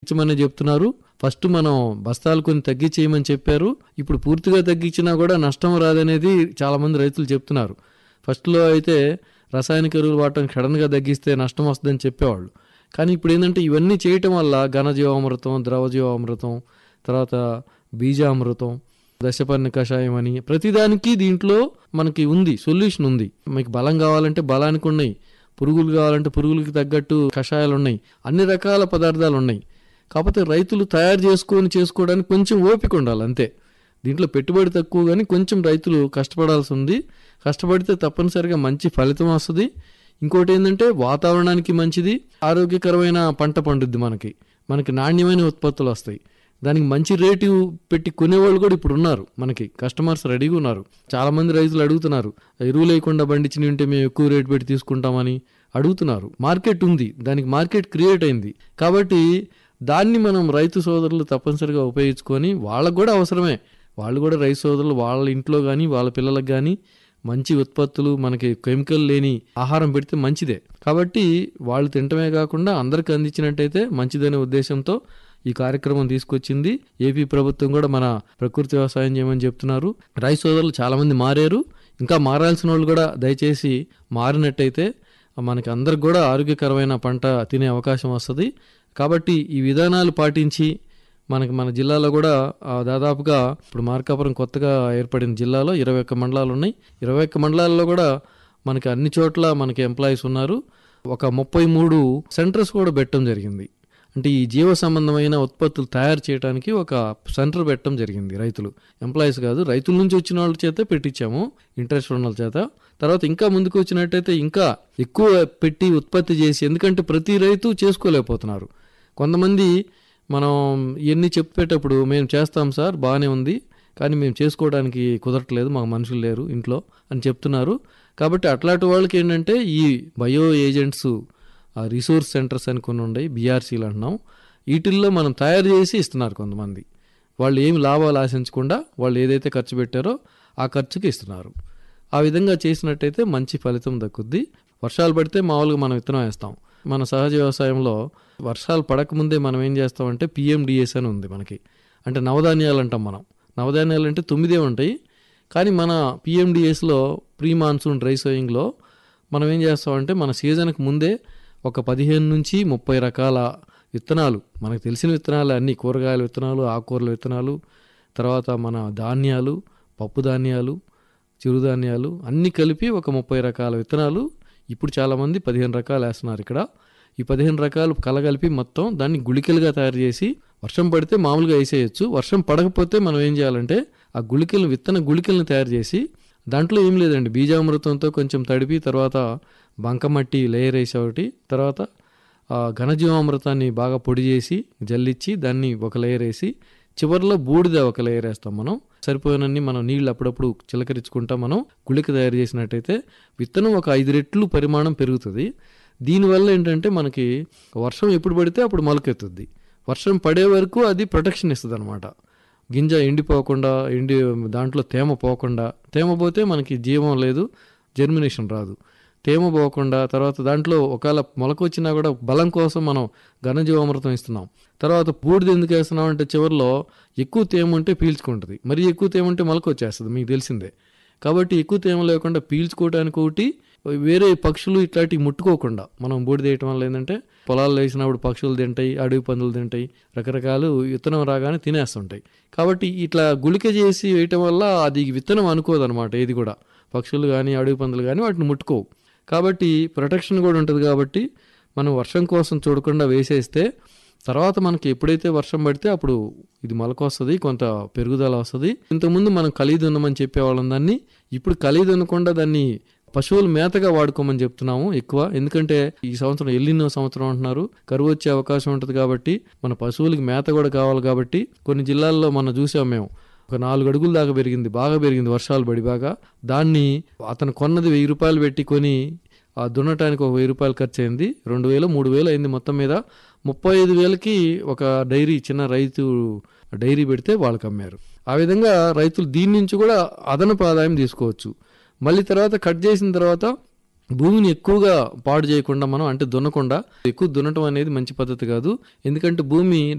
తగ్గించమని చెప్తున్నారు ఫస్ట్ మనం బస్తాలు కొన్ని తగ్గించేయమని చెప్పారు ఇప్పుడు పూర్తిగా తగ్గించినా కూడా నష్టం రాదనేది చాలా మంది రైతులు చెప్తున్నారు ఫస్ట్లో అయితే రసాయనిక ఎరువులు వాడటం సడన్గా తగ్గిస్తే నష్టం వస్తుందని చెప్పేవాళ్ళు కానీ ఇప్పుడు ఏంటంటే ఇవన్నీ చేయటం వల్ల ఘనజీవామృతం ద్రవజీవామృతం తర్వాత బీజామృతం దశపర్ణ కషాయం అని ప్రతిదానికి దీంట్లో మనకి ఉంది సొల్యూషన్ ఉంది మీకు బలం కావాలంటే బలానికి ఉన్నాయి పురుగులు కావాలంటే పురుగులకి తగ్గట్టు కషాయాలు ఉన్నాయి అన్ని రకాల పదార్థాలు ఉన్నాయి కాకపోతే రైతులు తయారు చేసుకొని చేసుకోవడానికి కొంచెం ఓపిక ఉండాలి అంతే దీంట్లో పెట్టుబడి తక్కువ కానీ కొంచెం రైతులు కష్టపడాల్సి ఉంది కష్టపడితే తప్పనిసరిగా మంచి ఫలితం వస్తుంది ఇంకోటి ఏంటంటే వాతావరణానికి మంచిది ఆరోగ్యకరమైన పంట పండుద్ది మనకి మనకి నాణ్యమైన ఉత్పత్తులు వస్తాయి దానికి మంచి రేటు పెట్టి కొనేవాళ్ళు కూడా ఇప్పుడు ఉన్నారు మనకి కస్టమర్స్ రెడీగా ఉన్నారు చాలా మంది రైతులు అడుగుతున్నారు ఎరువు లేకుండా పండించిన ఉంటే మేము ఎక్కువ రేటు పెట్టి తీసుకుంటామని అడుగుతున్నారు మార్కెట్ ఉంది దానికి మార్కెట్ క్రియేట్ అయింది కాబట్టి దాన్ని మనం రైతు సోదరులు తప్పనిసరిగా ఉపయోగించుకొని వాళ్ళకు కూడా అవసరమే వాళ్ళు కూడా రైతు సోదరులు వాళ్ళ ఇంట్లో కానీ వాళ్ళ పిల్లలకు కానీ మంచి ఉత్పత్తులు మనకి కెమికల్ లేని ఆహారం పెడితే మంచిదే కాబట్టి వాళ్ళు తినటమే కాకుండా అందరికి అందించినట్టయితే మంచిదనే ఉద్దేశంతో ఈ కార్యక్రమం తీసుకొచ్చింది ఏపీ ప్రభుత్వం కూడా మన ప్రకృతి వ్యవసాయం చేయమని చెప్తున్నారు రైతు సోదరులు చాలా మంది మారారు ఇంకా మారాల్సిన వాళ్ళు కూడా దయచేసి మారినట్టయితే మనకి అందరికి కూడా ఆరోగ్యకరమైన పంట తినే అవకాశం వస్తుంది కాబట్టి ఈ విధానాలు పాటించి మనకి మన జిల్లాలో కూడా ఆ, దాదాపుగా ఇప్పుడు మార్కాపురం కొత్తగా ఏర్పడిన జిల్లాలో ఇరవై ఒక్క మండలాలు ఉన్నాయి ఇరవై ఒక్క మండలాల్లో కూడా మనకి అన్ని చోట్ల మనకి ఎంప్లాయీస్ ఉన్నారు ఒక ముప్పై మూడు సెంటర్స్ కూడా పెట్టడం జరిగింది అంటే ఈ జీవ సంబంధమైన ఉత్పత్తులు తయారు చేయడానికి ఒక సెంటర్ పెట్టడం జరిగింది రైతులు ఎంప్లాయీస్ కాదు రైతుల నుంచి వచ్చిన వాళ్ళ చేత పెట్టించాము ఇంట్రెస్ట్ ఉన్న వాళ్ళ చేత తర్వాత ఇంకా ముందుకు వచ్చినట్టయితే ఇంకా ఎక్కువ పెట్టి ఉత్పత్తి చేసి ఎందుకంటే ప్రతి రైతు చేసుకోలేకపోతున్నారు కొంతమంది మనం ఇవన్నీ చెప్పేటప్పుడు మేము చేస్తాం సార్ బాగానే ఉంది కానీ మేము చేసుకోవడానికి కుదరట్లేదు మాకు మనుషులు లేరు ఇంట్లో అని చెప్తున్నారు కాబట్టి అట్లాంటి వాళ్ళకి ఏంటంటే ఈ బయో ఏజెంట్స్ రిసోర్స్ సెంటర్స్ అని కొన్ని ఉన్నాయి బీఆర్సీలు అంటున్నాం వీటిల్లో మనం తయారు చేసి ఇస్తున్నారు కొంతమంది వాళ్ళు ఏమి లాభాలు ఆశించకుండా వాళ్ళు ఏదైతే ఖర్చు పెట్టారో ఆ ఖర్చుకి ఇస్తున్నారు ఆ విధంగా చేసినట్టయితే మంచి ఫలితం దక్కుద్ది వర్షాలు పడితే మామూలుగా మనం విత్తనం వేస్తాం మన సహజ వ్యవసాయంలో వర్షాలు పడకముందే మనం ఏం చేస్తామంటే పిఎండిఎస్ అని ఉంది మనకి అంటే నవధాన్యాలు అంటాం మనం నవధాన్యాలు అంటే తొమ్మిదే ఉంటాయి కానీ మన పిఎండిఎస్లో ప్రీ మాన్సూన్ డ్రై సోయింగ్లో మనం ఏం చేస్తామంటే మన సీజన్కి ముందే ఒక పదిహేను నుంచి ముప్పై రకాల విత్తనాలు మనకు తెలిసిన విత్తనాలు అన్ని కూరగాయల విత్తనాలు ఆకుకూరల విత్తనాలు తర్వాత మన ధాన్యాలు పప్పు ధాన్యాలు చిరుధాన్యాలు అన్నీ కలిపి ఒక ముప్పై రకాల విత్తనాలు ఇప్పుడు చాలామంది పదిహేను రకాలు వేస్తున్నారు ఇక్కడ ఈ పదిహేను రకాలు కలగలిపి మొత్తం దాన్ని గుళికలుగా తయారు చేసి వర్షం పడితే మామూలుగా వేసేయచ్చు వర్షం పడకపోతే మనం ఏం చేయాలంటే ఆ గుళికలు విత్తన గుళికలను తయారు చేసి దాంట్లో ఏం లేదండి బీజామృతంతో కొంచెం తడిపి తర్వాత బంకమట్టి లేయర్ వేసి ఒకటి తర్వాత ఆ ఘనజీవామృతాన్ని బాగా పొడి చేసి జల్లిచ్చి దాన్ని ఒక లేయర్ వేసి చివరిలో బూడిద ఒక లేయర్ వేస్తాం మనం సరిపోయినన్ని మనం నీళ్ళు అప్పుడప్పుడు చిలకరించుకుంటా మనం గుళిక తయారు చేసినట్టయితే విత్తనం ఒక ఐదు రెట్లు పరిమాణం పెరుగుతుంది దీనివల్ల ఏంటంటే మనకి వర్షం ఎప్పుడు పడితే అప్పుడు మొలకెత్తుద్ది వర్షం పడే వరకు అది ప్రొటెక్షన్ ఇస్తుంది అనమాట గింజ ఎండిపోకుండా ఎండి దాంట్లో తేమ పోకుండా తేమ పోతే మనకి జీవం లేదు జర్మినేషన్ రాదు తేమ పోకుండా తర్వాత దాంట్లో ఒకవేళ మొలక వచ్చినా కూడా బలం కోసం మనం ఘనజీవామృతం ఇస్తున్నాం తర్వాత బూడిద ఎందుకు వేస్తున్నాం అంటే చివరిలో ఎక్కువ తేమ ఉంటే పీల్చుకుంటుంది మరి ఎక్కువ తేమ ఉంటే మొలక వచ్చేస్తుంది మీకు తెలిసిందే కాబట్టి ఎక్కువ తేమ లేకుండా పీల్చుకోవడానికి ఒకటి వేరే పక్షులు ఇట్లాంటివి ముట్టుకోకుండా మనం బూడిద వేయటం వల్ల ఏంటంటే పొలాల్లో వేసినప్పుడు పక్షులు తింటాయి అడవి పందులు తింటాయి రకరకాలు విత్తనం రాగానే తినేస్తుంటాయి కాబట్టి ఇట్లా గుళిక చేసి వేయటం వల్ల అది విత్తనం అనుకోదన్నమాట ఏది కూడా పక్షులు కానీ అడవి పందులు కానీ వాటిని ముట్టుకోవు కాబట్టి ప్రొటెక్షన్ కూడా ఉంటుంది కాబట్టి మనం వర్షం కోసం చూడకుండా వేసేస్తే తర్వాత మనకి ఎప్పుడైతే వర్షం పడితే అప్పుడు ఇది మొలక వస్తుంది కొంత పెరుగుదల వస్తుంది ఇంతకుముందు మనం ఖలీదు ఉన్నమని చెప్పేవాళ్ళం దాన్ని ఇప్పుడు ఖలీదు అనకుండా దాన్ని పశువుల మేతగా వాడుకోమని చెప్తున్నాము ఎక్కువ ఎందుకంటే ఈ సంవత్సరం ఎల్లినో సంవత్సరం అంటున్నారు కరువు వచ్చే అవకాశం ఉంటుంది కాబట్టి మన పశువులకి మేత కూడా కావాలి కాబట్టి కొన్ని జిల్లాల్లో మనం చూసాం మేము ఒక నాలుగు అడుగుల దాకా పెరిగింది బాగా పెరిగింది వర్షాలు పడి బాగా దాన్ని అతను కొన్నది వెయ్యి రూపాయలు పెట్టి కొని ఆ దున్నటానికి ఒక వెయ్యి రూపాయలు ఖర్చు అయింది రెండు వేలు మూడు వేలు అయింది మొత్తం మీద ముప్పై ఐదు వేలకి ఒక డైరీ చిన్న రైతు డైరీ పెడితే వాళ్ళకి అమ్మారు ఆ విధంగా రైతులు దీని నుంచి కూడా అదనపు ఆదాయం తీసుకోవచ్చు మళ్ళీ తర్వాత కట్ చేసిన తర్వాత భూమిని ఎక్కువగా పాడు చేయకుండా మనం అంటే దున్నకుండా ఎక్కువ దున్నటం అనేది మంచి పద్ధతి కాదు ఎందుకంటే భూమి